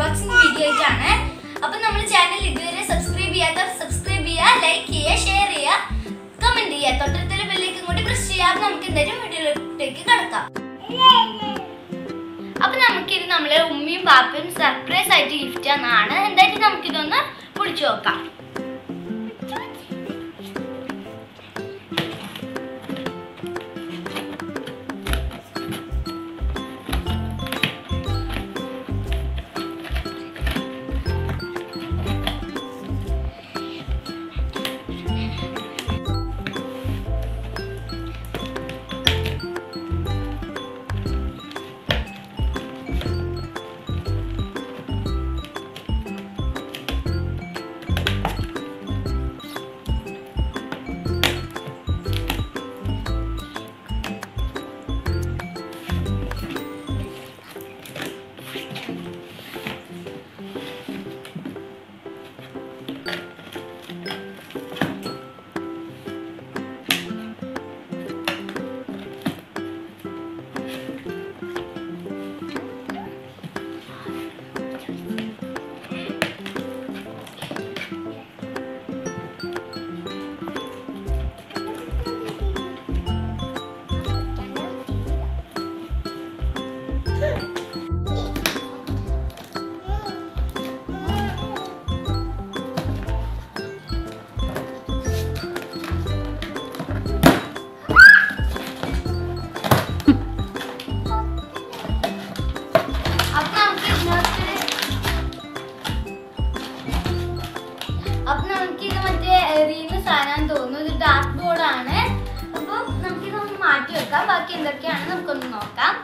Unboxing video ആയിട്ടാണ് അപ്പൊ നമ്മുടെ ചാനൽ ഇതുവരെ സബ്സ്ക്രൈബ് ചെയ്യാത്ത സബ്സ്ക്രൈബ് ചെയ്യുക ലൈക്ക് ചെയ്യുക ഷെയർ ചെയ്യുക കമന്റ് ചെയ്യുക തൊട്ടടുത്തുള്ള ബെല്ലേക്ക് കൂടി പ്രസ് ചെയ്യാതെ നമുക്ക് എന്തായാലും വീഡിയോയിലേക്ക് കിടക്കാം അപ്പൊ നമുക്കിത് നമ്മളെ ഉമ്മയും പാപ്പയും സർപ്രൈസ് ആയിട്ട് ഗിഫ്റ്റ് തന്നാണ് എന്തായാലും നമുക്കിതൊന്ന് പൊളിച്ചു നോക്കാം അപ്പൊ നമുക്ക് ഇതിനകത്ത് അപ്പൊ നമുക്ക് ഇത് മറ്റേ എറിയുന്ന സാധനം തോന്നുന്നു ഇത് ഡാർക്ക് ബോർഡ് ആണ് അപ്പൊ നമുക്ക് ഇതൊന്ന് മാറ്റി വെക്കാം ബാക്കി എന്തൊക്കെയാണ് നമുക്കൊന്ന് നോക്കാം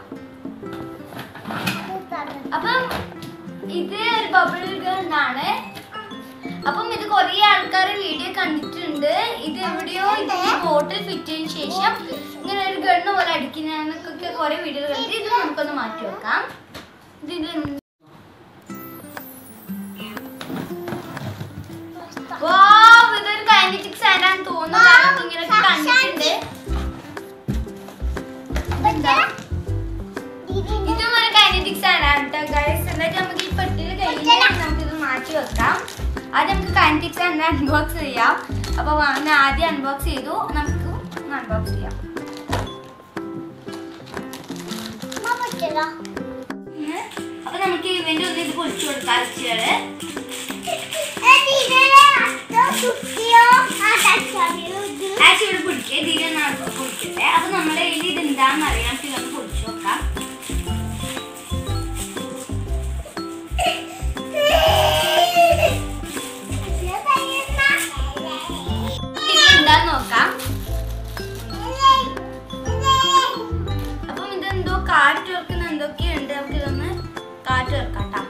അപ്പം ഇത് ഒരു ബബിൾ ഗൺ ആണ് അപ്പം ഇത് കുറേ ആൾക്കാർ വീഡിയോ കണ്ടിട്ടുണ്ട് ഇത് എവിടെയോ ഇതിന്റെ ബോട്ടിൽ ഫിറ്റ് ചെയ്തതിന് ശേഷം ഇങ്ങനെ ഒരു ഗണ്ണ് പോലെ അടിക്കുന്നതൊക്കെ കുറെ വീഡിയോ കണ്ടിട്ട് ഇത് നമുക്കൊന്ന് മാറ്റി വെക്കാം ഇതിൽ Wow, ഇതൊരു kinetic sand ആണെന്ന് തോന്നുന്നു കാരണം ഇങ്ങനെയൊക്കെ കണ്ടിട്ടുണ്ട് ഇതെന്താ? ഇതും ഒരു കൈനറ്റിക് സാൻഡ് ആണ് കേട്ടോ ഗൈസ് എന്നിട്ട് നമുക്ക് ഈ പെട്ടിയിൽ കഴിഞ്ഞ് നമുക്ക് ഇത് മാറ്റി വെക്കാം ആദ്യം നമുക്ക് കൈനറ്റിക് സാൻഡ് അൺബോക്സ് ചെയ്യാം അപ്പൊ ഞാൻ ആദ്യം അൺബോക്സ് ചെയ്തു നമുക്ക് അൺബോക്സ് ചെയ്യാം ഉം. അപ്പൊ നമുക്ക് ഇവന്റെ ഒന്ന് ഇത് പൊളിച്ചു കൊടുക്കാം അച്ചികള് ആച്ചി ഇവിടെ പിടിക്കേ ഇതിലൊന്ന് പൊളിക്കട്ടെ അപ്പൊ നമ്മുടെ കയ്യിൽ ഇത് എന്താണെന്ന് അറിയാം നമുക്ക് ഇതൊന്ന് പൊളിച്ചു നോക്കാം ഇതിൽ എന്താന്ന് നോക്കാം അപ്പം ഇതെന്തോ കാറ്റ് വെക്കുന്ന എന്തൊക്കെയുണ്ട് നമുക്ക് ഇതൊന്ന് കാറ്റ് വെക്കാം ട്ടാ.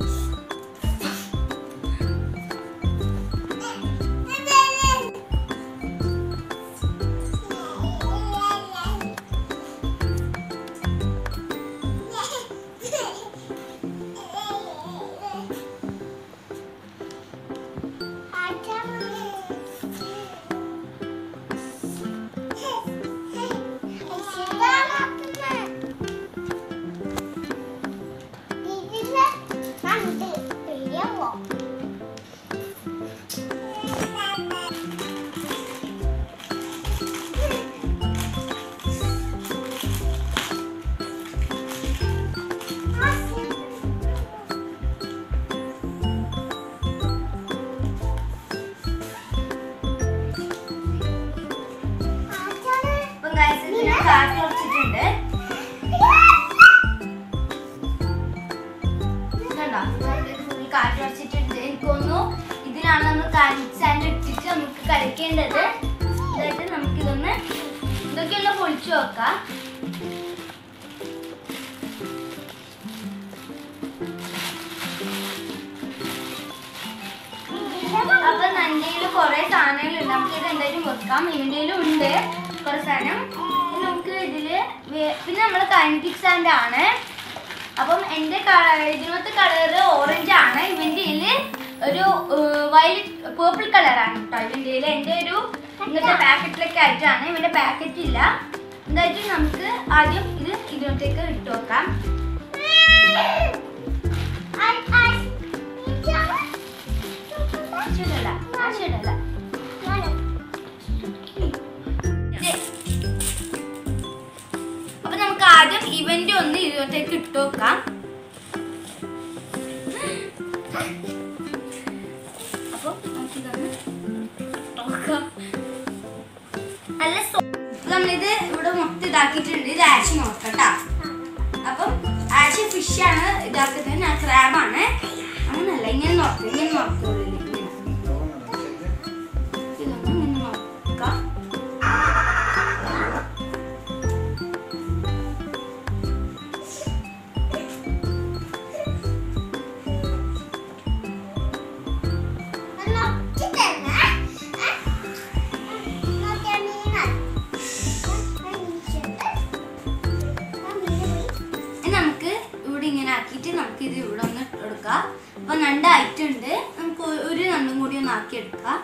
അപ്പം guys, ഇതിന് കാറ്റ് വെച്ചിട്ടുണ്ട് കണ്ടോ? ഇത് full കാറ്റ് വെച്ചിട്ടുണ്ട് എനിക്ക് തോന്നുന്നു ഇതിലാണ് നമ്മൾ സാൻഡ് ഇട്ടിട്ട് നമുക്ക് കളിക്കേണ്ടത് എന്നിട്ട് നമുക്കിതൊന്ന് ഇതൊക്കെയുള്ള പൊളിച്ചു വെക്കാം അപ്പൊ നന്ദിയിൽ കുറെ സാധനങ്ങളുണ്ട് നമുക്ക് ഇത് എന്തായാലും വെക്കാം ഇവന്റെയിലും ഉണ്ട് കുറെ സാധനം ഇനി നമുക്ക് ഇതില് വേ- പിന്നെ നമ്മള് കൈനറ്റിക് സാൻഡ് ആണ് അപ്പം എന്റെ ഇതിനകത്ത് കളറ് ഓറഞ്ച് ആണ് ഇവന്റെ ഇതില് ഒരു വയലറ്റ് പേർപ്പിൾ കളറാണ് കേട്ടോ ഇവന്റെ ഇതില് എന്റെ ഒരു ഇങ്ങനത്തെ പാക്കറ്റിലൊക്കെ ആയിട്ടാണ് ഇവന്റെ പാക്കറ്റ് ഇല്ല എന്തായാലും നമുക്ക് ആദ്യം ഇത് ഇതിനകത്തേക്ക് ഇട്ട് വെക്കാം I നോക്കാം അപ്പൊ നമുക്കിതൊന്ന് നോക്കാം നല്ല സോ- നമ്മളിത് ഇവിടെ മൊത്തം ഇതാക്കിയിട്ടുണ്ട് ഇത് ആഷ് നോക്കട്ടാ അപ്പം ആഷ് ഫിഷ് ആണ് ഇതാക്കുന്നത് ഞാൻ ക്രാബാണ് അങ്ങനല്ല ഇങ്ങനെ നോക്കാം ഇങ്ങനെ നോക്കുള്ളൂ ഇങ്ങനെ ഇതൊന്ന് ഇങ്ങനെ നോക്കാം ഇനി നമുക്ക് ഇവിടെ ഇങ്ങനെ ആക്കിയിട്ട് നമുക്ക് ഇത് ഇവിടെ ഒന്ന് ഇട്ടെടുക്കാം അപ്പൊ രണ്ട് ഐറ്റം ഉണ്ട് നമുക്ക് ഒ- ഒരു രണ്ടും കൂടി ഒന്ന് ആക്കി എടുക്കാം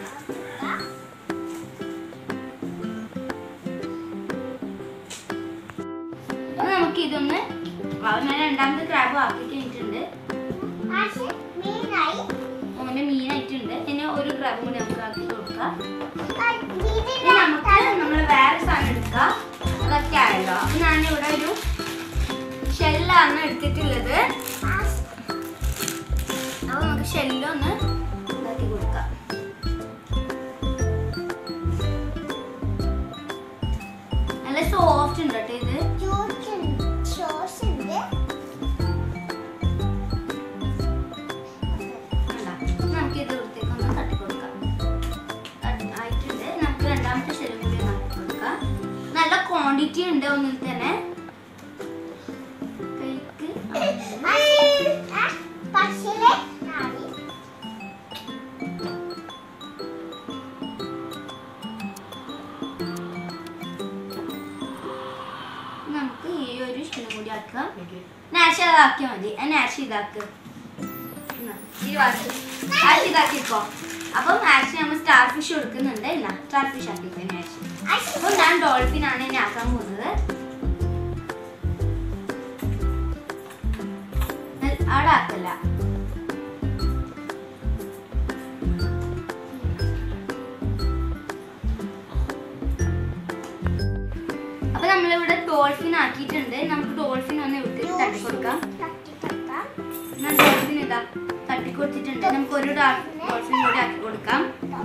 അപ്പൊ നമുക്ക് ഇതൊന്ന് ആ, ഞാൻ രണ്ടാമത്തെ ക്രാബ് ആക്കി കഴിഞ്ഞിട്ടുണ്ട് അങ്ങനെ മീനായിട്ടുണ്ട് ഇനി ഒരു ക്രാബും കൂടി നമുക്ക് ആക്കി കൊടുക്കാം ഇനി നമുക്ക് നമ്മൾ വേറെ സാധനം എടുക്കാം അതൊക്കെ ആയല്ലോ അപ്പൊ ഞാനിവിടെ ഒരു ഷെല്ലാണ് എടുത്തിട്ടുള്ളത് അപ്പൊ നമുക്ക് ഷെല്ലൊന്ന് ഇതാക്കി കൊടുക്കാം നല്ല സോഫ്റ്റ് ഉണ്ട് കേട്ടോ ഇത് കണ്ടോ? നമുക്ക് ഇത് ഇവിടത്തേക്ക് ഒന്ന് തട്ടി കൊടുക്കാം തട്ടി- ആയിട്ടുണ്ട് നമുക്ക് രണ്ടാമത്തെ ഷെല്ലും കൂടി ഒന്ന് ആക്കി കൊടുക്കാം നല്ല ക്വാണ്ടിറ്റി ഉണ്ട് ഒന്നിൽ തന്നെ കൈക്ക് നമുക്ക് ഈ ഒരു ഷെല്ലും കൂടി ആക്കാം നാഷ് അതാക്കിയാൽ മതി ആ നാഷ് ഇതാക്ക് എന്നാ, ഈ വാച്ച് നാഷ് ഇതാക്കിക്കോ അപ്പം നാഷ് നമ്മൾ സ്റ്റാർ ഫിഷ് കൊടുക്കുന്നുണ്ട് എന്നാ സ്റ്റാർ ഫിഷ് ആക്കിക്കോ നാഷ് അപ്പം ഞാൻ ഡോൾഫിൻ ആണ് ഇനി ആക്കാൻ പോകുന്നത് ന- അവിടെ ആക്കല്ല അപ്പൊ നമ്മളിവിടെ ഡോൾഫിൻ ആക്കിയിട്ടുണ്ട് നമുക്ക് ഡോൾഫിൻ ഒന്ന് വിട്ട് തട്ടി കൊടുക്കാം ഞാൻ ഡോൾഫിൻ ഇതാ തട്ടി കൊടുത്തിട്ടുണ്ട് നമുക്ക് ഒരു ഡാ- ഡോൾഫിൻ കൂടി ആക്കി കൊടുക്കാം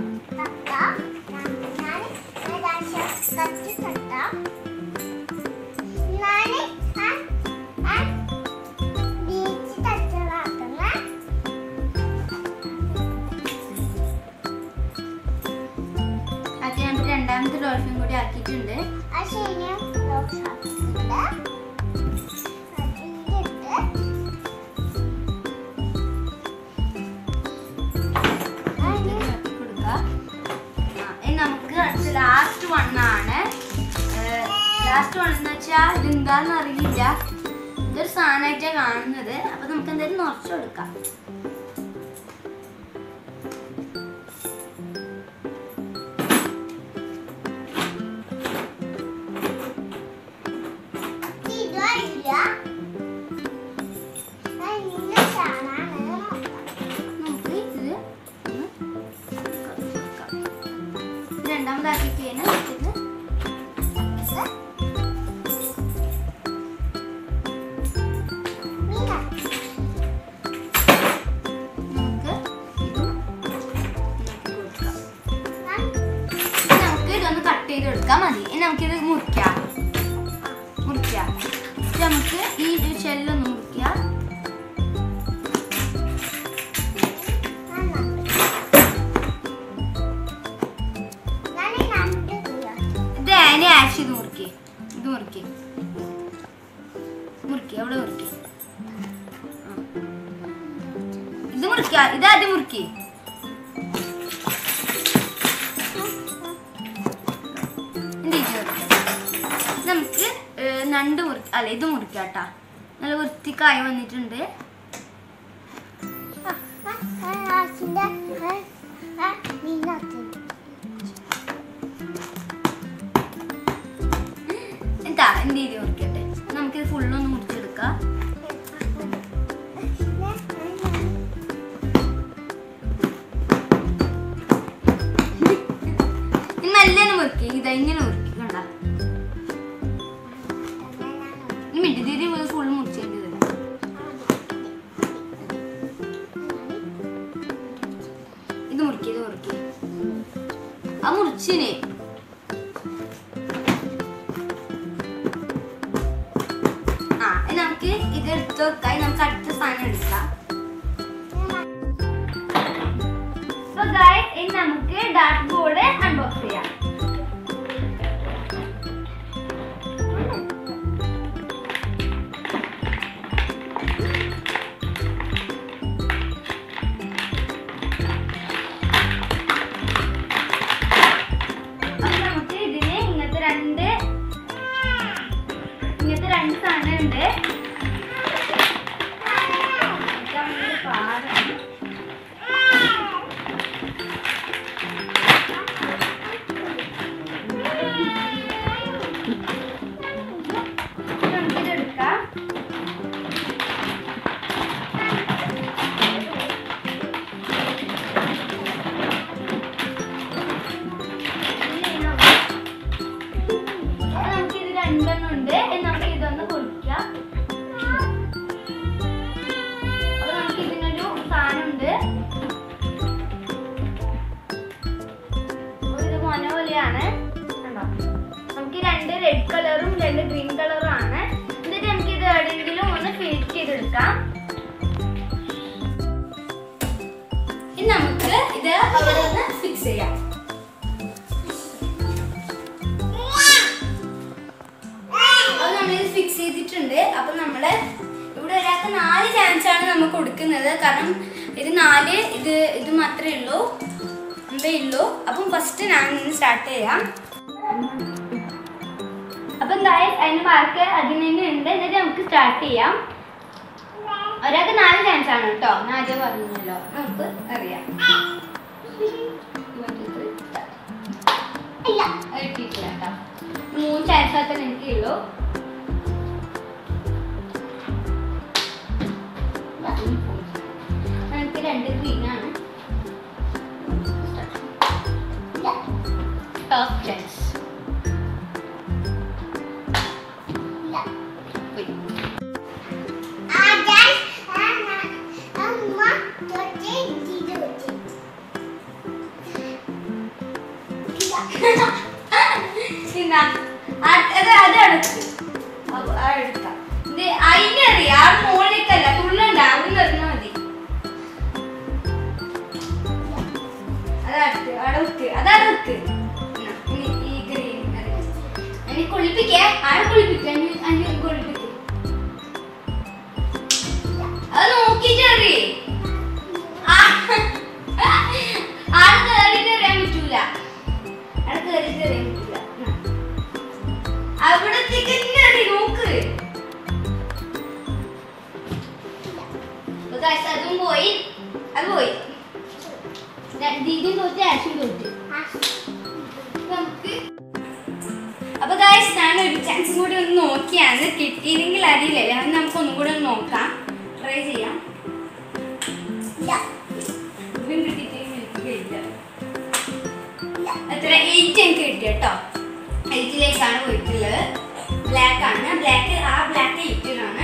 ആക്കി ഞാൻ രണ്ടാമത്തെ ഡോൾഫിൻ കൂടി ആക്കിയിട്ടുണ്ട് ഇത് ആക്കി കൊടുക്കാം ആ, ഇനി നമുക്ക് അടുത്ത ലാസ്റ്റ് വൺ ആണ് ലാസ്റ്റ് വൺ എന്ന് വെച്ചാൽ ഇതെന്താന്ന് അറിയില്ല ഇതൊരു സാധനമായിട്ടാണ് കാണുന്നത് അപ്പൊ നമുക്ക് എന്തായാലും നിറച്ചു കൊടുക്കാം നമുക്ക് ഇത് ഒന്ന് കൊടുക്കാം ഇത് രണ്ടാമതാക്കി കഴിഞ്ഞാൽ ഇത് നമുക്ക് ഇതും ഉണ്ടാക്കി കൊടുക്കാം ഇനി നമുക്ക് ഇതൊന്ന് കട്ട് ചെയ്ത് കൊടുക്കാം മതി ഇനി നമുക്കിത് മുറിക്കാം മുറിക്കാം ഇത് നമുക്ക് ഈ ഒരു ഷെല്ലൊന്ന് മുറിക്കാം ഇത് അതിനെ ആഷ് ഇത് മുറിക്കേ ഇത് മുറിക്കേ മുറിക്കേ അവിടെ മുറിക്കേ ആ. ഇത് മുറിക്ക ഇത് ആദ്യം മുറിക്കേ എന്ത് ചെയ്തു നമുക്ക് ഏർ, നണ്ട് മുറി അല്ല ഇത് മുറിക്കാട്ടാ നല്ല വൃത്തിക്കായി വന്നിട്ടുണ്ട് എന്താ എന്ത് ചെയ്ത് മുറിക്കട്ടെ നമുക്കിത് ഫുള്ളൊന്ന് മുറിച്ചെടുക്കാം ഇനി മെല്ലെ മുറുക്കി ഇതാ ഇങ്ങനെ മുറുക്കി കണ്ട ഇനി മിഡി ദീദി ഫുൾ മുറിച്ചേണ്ടത് കിച്ചന് ആ ഇനി നമുക്ക് ഇത് എടുത്ത് വെക്കാം ഇനി നമുക്ക് അടുത്ത സാധനം എടുക്കാം അപ്പൊ ഗൈസ് ഇനി നമുക്ക് ഡാർക്ക് ബോർഡ് അൺബോക്സ് ചെയ്യാം അപ്പൊ നമുക്ക് ഇതിന് ഇങ്ങനത്തെ രണ്ട് ഇങ്ങനത്തെ രണ്ട് സാധനം ഉണ്ട് പാടാണ് നമുക്കിത് എടുക്കാം നമുക്കിത് രണ്ടെണ്ണം ഉണ്ട് ഇനി നമുക്ക് ഇതൊന്ന് പൊളിക്കാം അപ്പൊ നമുക്ക് ഇതിനൊരു സാധനം ഉണ്ട് അപ്പൊ ഇത് മോന പോലെയാണ് കണ്ടോ നമുക്ക് രണ്ട് റെഡ് കളറും രണ്ട് ഗ്രീൻ കളറും ആണ് എന്നിട്ട് നമുക്ക് ഇത് എവിടെയെങ്കിലും ഒന്ന് ഫിറ്റ് ചെയ്തെടുക്കാം ഇനി നമുക്ക് ഇത് അവിടെ ഒന്ന് ഫിക്സ് ചെയ്യാം അത് നമ്മളിത് ഫിക്സ് ചെയ്തിട്ടുണ്ട് അപ്പൊ നമ്മള് ഇവിടെ ഒരാൾക്ക് നാല് ചാൻസ് ആണ് നമ്മൾ കൊടുക്കുന്നത് കാരണം ഇത് നാല് ഇത് ഇത് മാത്രമേ ഉള്ളൂ ഇതേ ഉള്ളൂ അപ്പം ഫസ്റ്റ് ഞാൻ ഇന്ന് സ്റ്റാർട്ട് ചെയ്യാം അപ്പൊ എന്തായാലും അതിന് മാർക്ക് അതിന് തന്നെ ഉണ്ട് എന്നിട്ട് നമുക്ക് സ്റ്റാർട്ട് ചെയ്യാം ഒരാൾക്ക് നാല് ചാൻസ് ആണ് കേട്ടോ ഞാൻ ആദ്യം പറഞ്ഞല്ലോ നമുക്ക് അറിയാം One, two, three, start. അത് കിട്ടിയിട്ടില്ല കേട്ടോ മൂന്ന് ചാൻസ് മാത്രമേ എനിക്ക് ഉള്ളൂ എനിക്ക് രണ്ട് ഗ്രീൻ ആണ് ടോപ്പ് ചാൻസ് അത് അത് അടുത്ത് അത് ആ എടുക്കാം ഇത് അതിനറിയാം ആ മോളിലേക്കല്ല തുള്ളണ്ട അവിടെ എറിഞ്ഞാൽ മതി അതടുത്ത് അവിടെ വെക്ക് അതവിടെ വെക്ക് എന്നാ, ഇനി ഈ green അത്. ഇനി കുളിപ്പിക്കേ ആടെ കുളിപ്പിക്ക അഞ്ഞു കുളിപ്പിക്ക അത് നോക്കിട്ട് അറിയേ ആടെ കേറിട്ട് അറിയാൻ പറ്റൂല ആടെ കേറിട്ട് അറിയാൻ പറ്റൂല എന്നാ. അവിടത്തേക്ക് തന്നെ അറിയ നോക്ക് അപ്പൊ guys, അതും പോയി അത് പോയി ദീദിയും തോറ്റ് ആശും തോറ്റ് നമുക്ക് അപ്പൊ ഗായ്സ് ഞാൻ ഒരു ചാൻസും കൂടി ഒന്ന് നോക്കിയാണ് കിട്ടിയില്ലെങ്കിൽ അറിയില്ല അത് നമുക്ക് ഒന്നും കൂടി ഒന്ന് നോക്കാം ട്രൈ ചെയ്യാം ഇതും കിട്ടിയിട്ടെങ്കിൽ എനിക്ക് കിട്ടില്ല എത്ര എയ്റ്റ് എനിക്ക് കിട്ടി കേട്ടോ എയ്റ്റിലേക്കാണ് പോയിട്ടുള്ളത് ബ്ലാക്ക് ആണ് ബ്ലാക്ക് ആ ബ്ലാക്ക് എയ്റ്റിലാണ്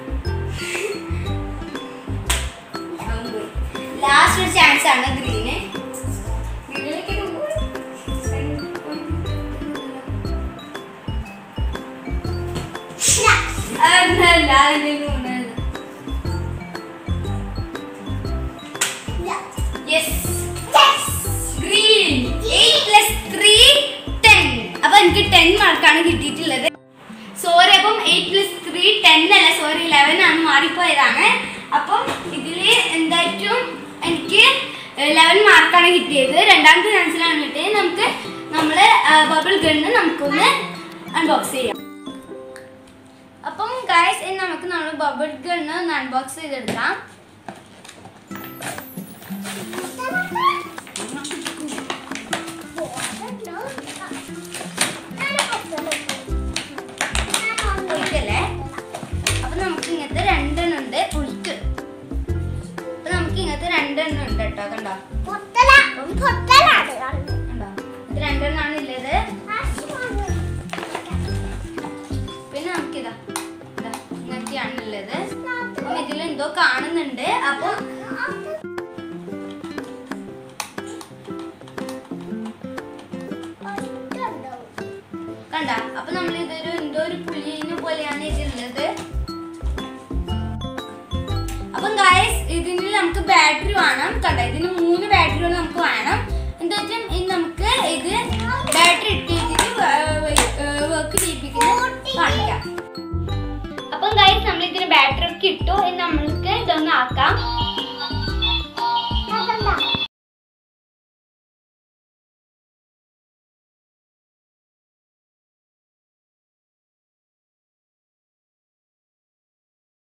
ലാസ്റ്റ് ഒരു ചാൻസ് ആണ് ഗ്രീന് ഗ്രീനിലേക്ക് അതല്ല അതിന്റെ മൂന്നാണ് yes green eight plus three ten അപ്പൊ എനിക്ക് ടെൻ മാർക്കാണ് കിട്ടിയിട്ടുള്ളത് സോറി അപ്പം എയ്റ്റ് പ്ലസ് ത്രീ ടെൻ അല്ല സോറി ലെവൻ ആണ് മാറിപ്പോയതാണ് അപ്പം ഇതില് എന്തായിട്ടും എനിക്ക് ലെവൻ മാർക്കാണ് കിട്ടിയത് രണ്ടാമത്തെ ചാൻസിലാണ് കിട്ടിയത് നമുക്ക് നമ്മൾ ബബിൾ ഗണ്ണ് നമുക്കൊന്ന് അൺബോക്സ് ചെയ്യാം അപ്പം ഗായ്സ് ഇനി നമുക്ക് നമ്മൾ ബബിൾ ഗണ്ണ് ഒന്ന് അൺബോക്സ് ചെയ്തെടുക്കാം പൊളിക്കല്ലേ അപ്പൊ നമുക്ക് ഇങ്ങനത്തെ രണ്ടെണ്ണം ഉണ്ട് പൊളിക്ക് അപ്പൊ നമുക്ക് ഇങ്ങനത്തെ രണ്ടെണ്ണം ഉണ്ട് കേട്ടോ കണ്ടോ കണ്ടോ ഇത് രണ്ടെണ്ണമാണ് ഉള്ളത് പിന്നെ നമുക്കിതാ ഇതാ ഇങ്ങനത്തെയാണ് ഉള്ളത് അപ്പം ഇതിൽ എന്തോ കാണുന്നുണ്ട് അപ്പൊ കണ്ട ഇതിന് മൂന്ന് ബാറ്ററികൾ നമുക്ക് വേണം എന്താ വെച്ചാൽ ഇനി നമുക്ക് ഇത് ബാറ്ററി ഇട്ടിട്ട് വർക്ക് ചെയ്യിപ്പിക്കുന്നത് കാണിക്കാം അപ്പം ഗൈസ് നമ്മൾ ഇതിന് ബാറ്ററി ഒക്കെ ഇട്ടു ഇനി നമ്മൾക്ക് ഇതൊന്ന് ആക്കാം